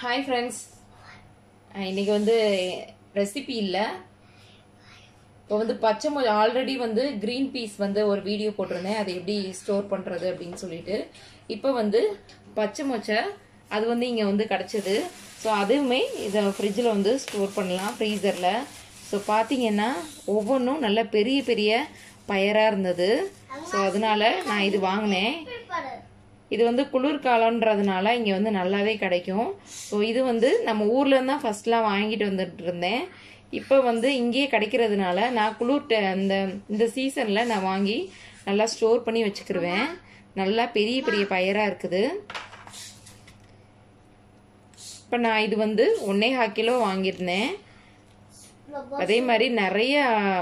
hi friends இன்னைக்கு வந்து recipe இல்லை இப்போ வந்து பச்சை மொழி ஆல்ரெடி வந்து க்ரீன் பீஸ் வந்து ஒரு வீடியோ போட்டிருந்தேன் அதை எப்படி ஸ்டோர் பண்ணுறது அப்படின்னு சொல்லிட்டு இப்போ வந்து பச்சை மொச்சை அது வந்து இங்கே வந்து கிடச்சிது ஸோ அதுவுமே இதை ஃப்ரிட்ஜில் வந்து ஸ்டோர் பண்ணலாம் ஃப்ரீசரில் ஸோ பார்த்தீங்கன்னா ஒவ்வொன்றும் நல்ல பெரிய பெரிய பயராக இருந்தது ஸோ அதனால நான் இது வாங்கினேன் இது வந்து குளிர்காலன்றதுனால இங்கே வந்து நல்லாவே கிடைக்கும் ஸோ இது வந்து நம்ம ஊர்லேருந்து தான் ஃபர்ஸ்ட்லாம் வாங்கிட்டு வந்துட்டு இருந்தேன் இப்போ வந்து இங்கேயே கிடைக்கிறதுனால நான் குளிர் ட- இந்த இந்த சீசனில் நான் வாங்கி நல்லா ஸ்டோர் பண்ணி வச்சுக்கிருவேன் நல்லா பெரிய பெரிய பயிராக இருக்குது இப்போ நான் இது வந்து ஒன்னே ஹா கிலோ வாங்கியிருந்தேன் அதே மாதிரி நிறைய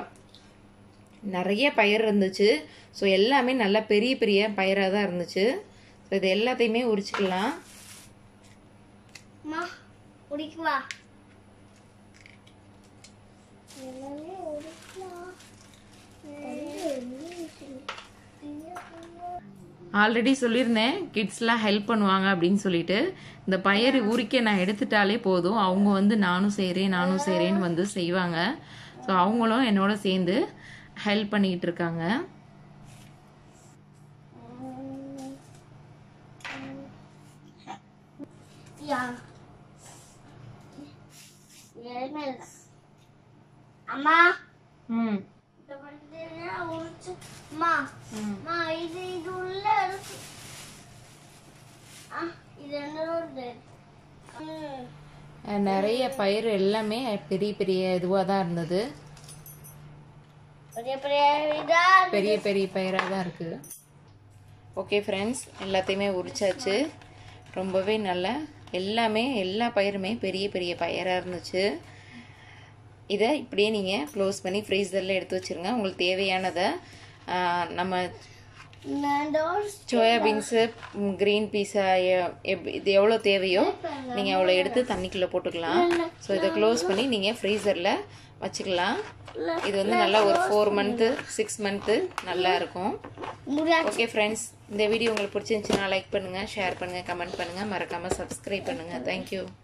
நிறைய பயிர் இருந்துச்சு ஸோ எல்லாமே நல்லா பெரிய பெரிய பயிராக தான் இருந்துச்சு ஸோ இது எல்லாத்தையுமே உரிச்சுக்கலாம் அம்மா உடிக்குவா எல்லாமே உடிக்கலாம் ஆல்ரெடி சொல்லியிருந்தேன் கிட்ஸ்லாம் ஹெல்ப் பண்ணுவாங்க அப்படின்னு சொல்லிட்டு இந்த பயிர் உரிக்க நான் எடுத்துட்டாலே போதும் அவங்க வந்து நானும் செய்கிறேன் நானும் செய்கிறேன்னு வந்து செய்வாங்க ஸோ அவங்களும் என்னோட சேர்ந்து ஹெல்ப் பண்ணிக்கிட்டு இருக்காங்க யா ஏமல் அம்மா ம் இந்த வந்து உடிச்சு அம்மா அம்மா இது இது உள்ள இருக்கு ஆ இது என்ன ம் நிறைய பயிர் எல்லாமே பெரிய பெரிய இதுவாக தான் இருந்தது பெரிய பெரிய இதா பெரிய பெரிய பயிராக தான் இருக்குது ஓகே ஃப்ரெண்ட்ஸ் எல்லாத்தையுமே உரிச்சாச்சு ரொம்பவே நல்ல எல்லாமே எல்லா பயிருமே பெரிய பெரிய பயிராக இருந்துச்சு இதை இப்படியே நீங்கள் க்ளோஸ் பண்ணி ஃப்ரீசரில் எடுத்து வச்சுருங்க உங்களுக்கு தேவையானதை ஆஹ், நம்ம நண்டோஸ் சோயா பீன்ஸு க்ரீன் பீஸா இது எவ்வளோ தேவையோ நீங்கள் அவ்வளோ எடுத்து தண்ணிக்குள்ளே போட்டுக்கலாம் ஸோ இதை க்ளோஸ் பண்ணி நீங்கள் ஃப்ரீசரில் வச்சுக்கலாம் இது வந்து நல்லா ஒரு ஃபோர் மந்த்து சிக்ஸ் மந்த்து நல்லா இருக்கும் முடியா ஓகே ஃப்ரெண்ட்ஸ் இந்த வீடியோ உங்களுக்கு பிடிச்சிருந்துச்சுன்னா லைக் பண்ணுங்கள் ஷேர் பண்ணுங்கள் கமெண்ட் பண்ணுங்கள் மறக்காமல் சப்ஸ்கிரைப் பண்ணுங்கள் தேங்க்யூ